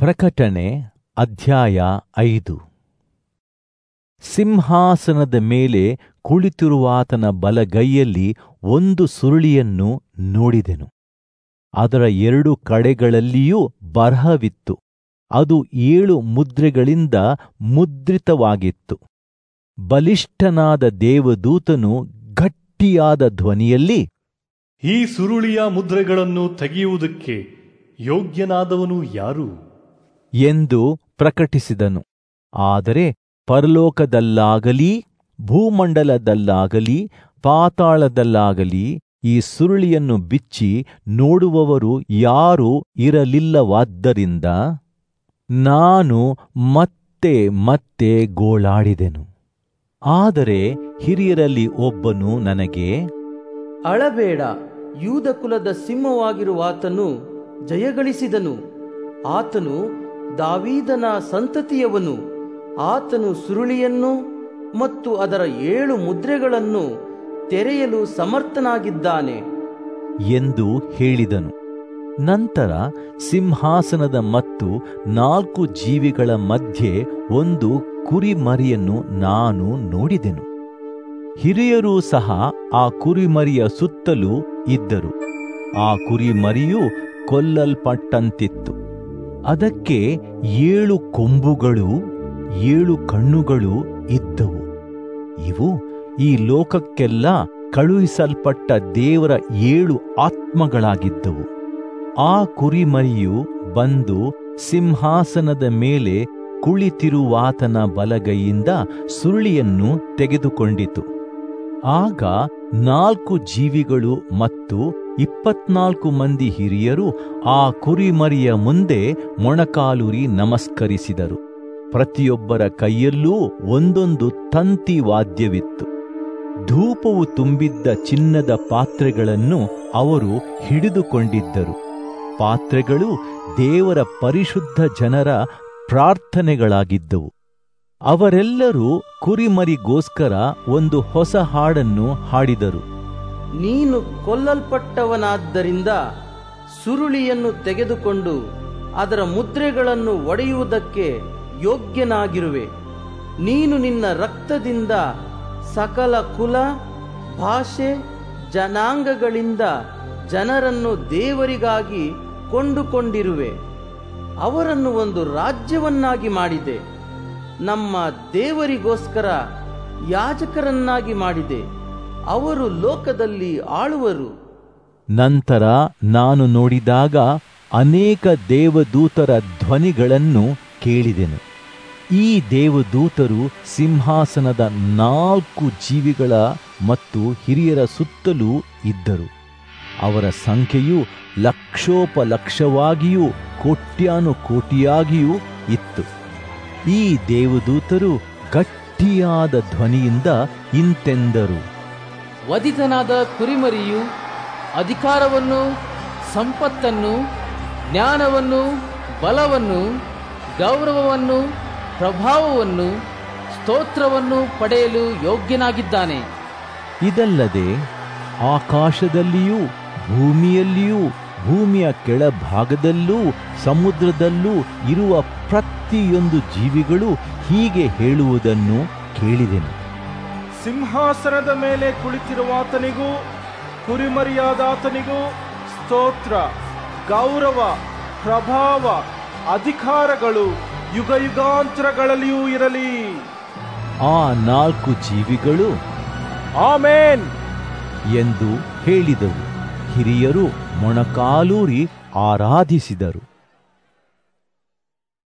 ಪ್ರಕಟಣೆ ಅಧ್ಯಾಯ ಐದು ಸಿಂಹಾಸನದ ಮೇಲೆ ಕುಳಿತಿರುವಾತನ ಬಲಗೈಯಲ್ಲಿ ಒಂದು ಸುರುಳಿಯನ್ನು ನೋಡಿದೆನು ಅದರ ಎರಡು ಕಡೆಗಳಲ್ಲಿಯೂ ಬರಹವಿತ್ತು ಅದು ಏಳು ಮುದ್ರೆಗಳಿಂದ ಮುದ್ರಿತವಾಗಿತ್ತು ಬಲಿಷ್ಠನಾದ ದೇವದೂತನು ಗಟ್ಟಿಯಾದ ಧ್ವನಿಯಲ್ಲಿ ಈ ಸುರುಳಿಯ ಮುದ್ರೆಗಳನ್ನು ತೆಗೆಯುವುದಕ್ಕೆ ಯೋಗ್ಯನಾದವನು ಯಾರು ಎಂದು ಪ್ರಕಟಿಸಿದನು ಆದರೆ ಪರಲೋಕದಲ್ಲಾಗಲಿ ಭೂಮಂಡಲದಲ್ಲಾಗಲಿ ಪಾತಾಳದಲ್ಲಾಗಲಿ ಈ ಸುರುಳಿಯನ್ನು ಬಿಚ್ಚಿ ನೋಡುವವರು ಯಾರೂ ಇರಲಿಲ್ಲವಾದ್ದರಿಂದ ನಾನು ಮತ್ತೆ ಮತ್ತೆ ಗೋಳಾಡಿದೆನು ಆದರೆ ಹಿರಿಯರಲ್ಲಿ ಒಬ್ಬನು ನನಗೆ ಅಳಬೇಡ ಯೂದ ಕುಲದ ಸಿಂಹವಾಗಿರುವಾತನು ಜಯಗಳಿಸಿದನು ಆತನು ದಾವೀದನ ಸಂತತಿಯವನು ಆತನು ಸುರುಳಿಯನ್ನು ಮತ್ತು ಅದರ ಏಳು ಮುದ್ರೆಗಳನ್ನು ತೆರೆಯಲು ಸಮರ್ಥನಾಗಿದ್ದಾನೆ ಎಂದು ಹೇಳಿದನು ನಂತರ ಸಿಂಹಾಸನದ ಮತ್ತು ನಾಲ್ಕು ಜೀವಿಗಳ ಮಧ್ಯೆ ಒಂದು ಕುರಿಮರಿಯನ್ನು ನಾನು ನೋಡಿದೆನು ಹಿರಿಯರೂ ಸಹ ಆ ಕುರಿಮರಿಯ ಸುತ್ತಲೂ ಇದ್ದರು ಆ ಕುರಿಮರಿಯು ಕೊಲ್ಲಲ್ಪಟ್ಟಂತಿತ್ತು ಅದಕ್ಕೆ ಏಳು ಕೊಂಬುಗಳು ಏಳು ಕಣ್ಣುಗಳು ಇದ್ದವು ಇವು ಈ ಲೋಕಕ್ಕೆಲ್ಲ ಕಳುಹಿಸಲ್ಪಟ್ಟ ದೇವರ ಏಳು ಆತ್ಮಗಳಾಗಿದ್ದವು ಆ ಕುರಿಮರಿಯು ಬಂದು ಸಿಂಹಾಸನದ ಮೇಲೆ ಕುಳಿತಿರುವಾತನ ಬಲಗೈಯಿಂದ ಸುರುಳಿಯನ್ನು ತೆಗೆದುಕೊಂಡಿತು ಆಗ ನಾಲ್ಕು ಜೀವಿಗಳು ಮತ್ತು ಇಪ್ಪತ್ನಾಲ್ಕು ಮಂದಿ ಹಿರಿಯರು ಆ ಕುರಿಮರಿಯ ಮುಂದೆ ಮೊಣಕಾಲೂರಿ ನಮಸ್ಕರಿಸಿದರು ಪ್ರತಿಯೊಬ್ಬರ ಕೈಯಲ್ಲೂ ಒಂದೊಂದು ತಂತಿ ವಾದ್ಯವಿತ್ತು ಧೂಪವು ತುಂಬಿದ್ದ ಚಿನ್ನದ ಪಾತ್ರೆಗಳನ್ನು ಅವರು ಹಿಡಿದುಕೊಂಡಿದ್ದರು ಪಾತ್ರೆಗಳು ದೇವರ ಪರಿಶುದ್ಧ ಜನರ ಪ್ರಾರ್ಥನೆಗಳಾಗಿದ್ದವು ಅವರೆಲ್ಲರೂ ಕುರಿಮರಿಗೋಸ್ಕರ ಒಂದು ಹೊಸ ಹಾಡನ್ನು ಹಾಡಿದರು ನೀನು ಕೊಲ್ಲಲ್ಪಟ್ಟವನಾದ್ದರಿಂದ ಸುರುಳಿಯನ್ನು ತೆಗೆದುಕೊಂಡು ಅದರ ಮುದ್ರೆಗಳನ್ನು ಒಡೆಯುವುದಕ್ಕೆ ಯೋಗ್ಯನಾಗಿರುವೆ ನೀನು ನಿನ್ನ ರಕ್ತದಿಂದ ಸಕಲ ಕುಲ ಭಾಷೆ ಜನಾಂಗಗಳಿಂದ ಜನರನ್ನು ದೇವರಿಗಾಗಿ ಕೊಂಡುಕೊಂಡಿರುವೆ ಅವರನ್ನು ಒಂದು ರಾಜ್ಯವನ್ನಾಗಿ ಮಾಡಿದೆ ನಮ್ಮ ದೇವರಿಗೋಸ್ಕರ ಯಾಜಕರನ್ನಾಗಿ ಮಾಡಿದೆ ಅವರು ಲೋಕದಲ್ಲಿ ಆಳುವರು ನಂತರ ನಾನು ನೋಡಿದಾಗ ಅನೇಕ ದೇವದೂತರ ಧ್ವನಿಗಳನ್ನು ಕೇಳಿದೆನು ಈ ದೇವದೂತರು ಸಿಂಹಾಸನದ ನಾಲ್ಕು ಜೀವಿಗಳ ಮತ್ತು ಹಿರಿಯರ ಸುತ್ತಲೂ ಇದ್ದರು ಅವರ ಸಂಖ್ಯೆಯು ಲಕ್ಷೋಪಲಕ್ಷವಾಗಿಯೂ ಕೋಟ್ಯಾನು ಕೋಟಿಯಾಗಿಯೂ ಇತ್ತು ಈ ದೇವದೂತರು ಗಟ್ಟಿಯಾದ ಧ್ವನಿಯಿಂದ ಇಂತೆಂದರು ವಧಿತನಾದ ಕುರಿಮರಿಯು ಅಧಿಕಾರವನ್ನು ಸಂಪತ್ತನ್ನು ಜ್ಞಾನವನ್ನು ಬಲವನ್ನು ಗೌರವವನ್ನು ಪ್ರಭಾವವನ್ನು ಸ್ತೋತ್ರವನ್ನು ಪಡೆಯಲು ಯೋಗ್ಯನಾಗಿದ್ದಾನೆ ಇದಲ್ಲದೆ ಆಕಾಶದಲ್ಲಿಯೂ ಭೂಮಿಯಲ್ಲಿಯೂ ಭೂಮಿಯ ಕೆಳಭಾಗದಲ್ಲೂ ಸಮುದ್ರದಲ್ಲೂ ಇರುವ ಪ್ರತಿಯೊಂದು ಜೀವಿಗಳು ಹೀಗೆ ಹೇಳುವುದನ್ನು ಕೇಳಿದೆನು ಸಿಂಹಾಸನದ ಮೇಲೆ ಕುಳಿತಿರುವಾತನಿಗೂ ಕುರಿಮರಿಯಾದಾತನಿಗೂ ಸ್ತೋತ್ರ ಗೌರವ ಪ್ರಭಾವ ಅಧಿಕಾರಗಳು ಯುಗ ಯುಗಾಂತರಗಳಲ್ಲಿಯೂ ಇರಲಿ ಆ ನಾಲ್ಕು ಜೀವಿಗಳು ಆಮೇನ್ ಎಂದು ಹೇಳಿದವು ಹಿರಿಯರು ಮೊಣಕಾಲೂರಿ ಆರಾಧಿಸಿದರು